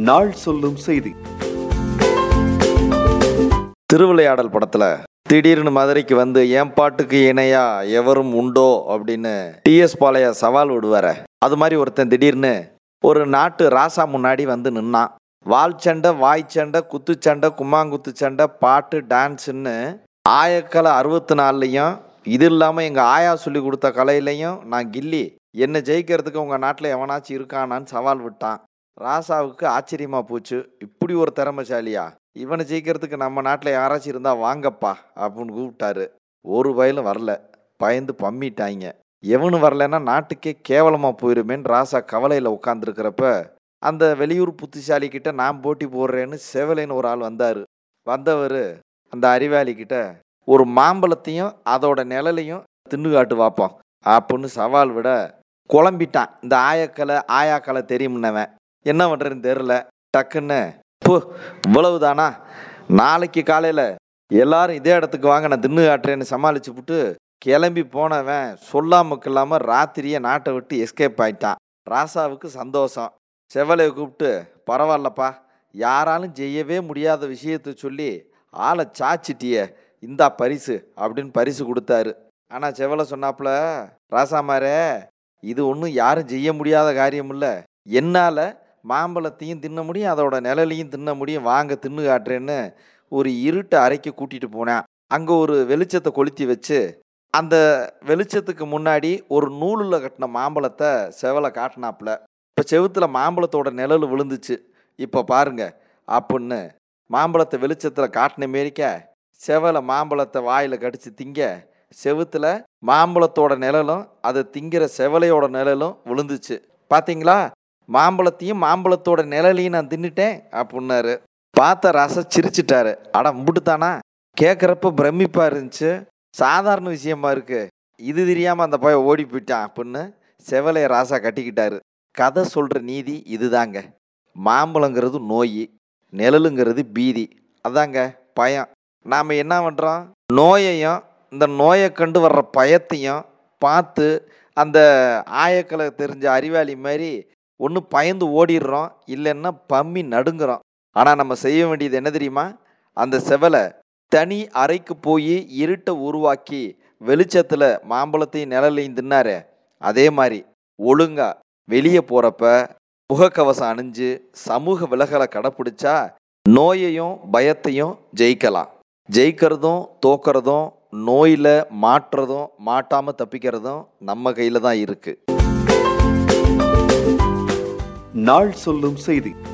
நாள் சொல்லும் செய்தி திருவிளையாடல் படத்துல திடீர்னு மதுரைக்கு வந்து என் பாட்டுக்கு இணையா எவரும் உண்டோ அப்படின்னு டிஎஸ் பாளைய சவால் விடுவார அது மாதிரி ஒருத்தன் திடீர்னு ஒரு நாட்டு ராசா முன்னாடி வந்து நின்னான் வால் சண்டை வாய் சண்டை குத்துச்சண்டை கும்மாங்குத்து சண்டை பாட்டு டான்ஸுன்னு ஆயக்கலை அறுபத்தி நாலுலையும் இது இல்லாமல் எங்கள் ஆயா சொல்லி கொடுத்த கலையிலையும் நான் கில்லி என்னை ஜெயிக்கிறதுக்கு உங்கள் நாட்டில் எவனாச்சும் இருக்கானான்னு சவால் விட்டான் ராசாவுக்கு ஆச்சரியமா போச்சு இப்படி ஒரு திறமைசாலியா இவனை ஜெயிக்கிறதுக்கு நம்ம நாட்டில் யாராச்சும் இருந்தால் வாங்கப்பா அப்படின்னு கூப்பிட்டாரு ஒரு வயலும் வரல பயந்து பம்மிட்டாங்க எவனும் வரலன்னா நாட்டுக்கே கேவலமாக போயிருமேன்னு ராசா கவலையில் உட்காந்துருக்கிறப்ப அந்த வெளியூர் புத்திசாலி கிட்ட நான் போட்டி போடுறேன்னு செவலைன்னு ஒரு ஆள் வந்தார் வந்தவர் அந்த அறிவாளி கிட்ட ஒரு மாம்பழத்தையும் அதோட நிழலையும் தின்னு காட்டு வாப்போம் அப்படின்னு சவால் விட குழம்பிட்டான் இந்த ஆயக்கலை ஆயாக்கலை தெரியும்னவன் என்ன பண்ணுறதுன்னு தெரில டக்குன்னு போ இவ்வளவுதானா நாளைக்கு காலையில் எல்லாரும் இதே இடத்துக்கு வாங்க நான் தின்னு காட்டுறேன்னு சமாளிச்சு விட்டு கிளம்பி போனவன் சொல்லாமக்கு இல்லாமல் ராத்திரியே நாட்டை விட்டு எஸ்கேப் ஆயிட்டான் ராசாவுக்கு சந்தோஷம் செவலையை கூப்பிட்டு பரவாயில்லப்பா யாராலும் செய்யவே முடியாத விஷயத்தை சொல்லி ஆளை சாச்சிட்டியே இந்தா பரிசு அப்படின்னு பரிசு கொடுத்தாரு ஆனால் செவலை சொன்னாப்புல ராசாமாரே இது ஒன்றும் யாரும் செய்ய முடியாத காரியம் இல்லை என்னால் மாம்பழத்தையும் தின்ன முடியும் அதோட நிழலையும் தின்ன முடியும் வாங்க தின்னு காட்டுறேன்னு ஒரு இருட்டு அறைக்கு கூட்டிகிட்டு போனேன் அங்கே ஒரு வெளிச்சத்தை கொளுத்தி வச்சு அந்த வெளிச்சத்துக்கு முன்னாடி ஒரு நூலில் கட்டின மாம்பழத்தை செவலை காட்டினாப்புல இப்போ செவுத்துல மாம்பழத்தோட நிழல் விழுந்துச்சு இப்போ பாருங்க அப்படின்னு மாம்பழத்தை வெளிச்சத்தில் காட்டின மாரிக்க செவலை மாம்பழத்தை வாயில் கடிச்சு திங்க செவுத்துல மாம்பழத்தோட நிழலும் அதை திங்கிற செவலையோட நிழலும் விழுந்துச்சு பார்த்தீங்களா மாம்பழத்தையும் மாம்பழத்தோட நிழலையும் நான் தின்னுட்டேன் அப்படின்னாரு பார்த்த ரச சிரிச்சிட்டாரு அட முட்டுத்தானா கேட்குறப்ப பிரமிப்பா இருந்துச்சு சாதாரண விஷயமா இருக்கு இது தெரியாம அந்த பையன் ஓடி போயிட்டான் அப்படின்னு செவலைய ராசா கட்டிக்கிட்டாரு கதை சொல்ற நீதி இதுதாங்க மாம்பழங்கிறது நோய் நிழலுங்கிறது பீதி அதாங்க பயம் நாம் என்ன பண்ணுறோம் நோயையும் இந்த நோயை கண்டு வர்ற பயத்தையும் பார்த்து அந்த ஆயக்கலை தெரிஞ்ச அறிவாளி மாதிரி ஒன்று பயந்து ஓடிடுறோம் இல்லைன்னா பம்மி நடுங்குறோம் ஆனால் நம்ம செய்ய வேண்டியது என்ன தெரியுமா அந்த செவலை தனி அறைக்கு போய் இருட்டை உருவாக்கி வெளிச்சத்தில் மாம்பழத்தையும் நிழலையும் தின்னாரே அதே மாதிரி ஒழுங்கா வெளியே போகிறப்ப முகக்கவசம் அணிஞ்சு சமூக விலகலை கடைப்பிடிச்சா நோயையும் பயத்தையும் ஜெயிக்கலாம் ஜெயிக்கிறதும் தோக்கிறதும் நோயில் மாற்றுறதும் மாட்டாமல் தப்பிக்கிறதும் நம்ம கையில் தான் இருக்குது நாள் சொல்லும் செய்தி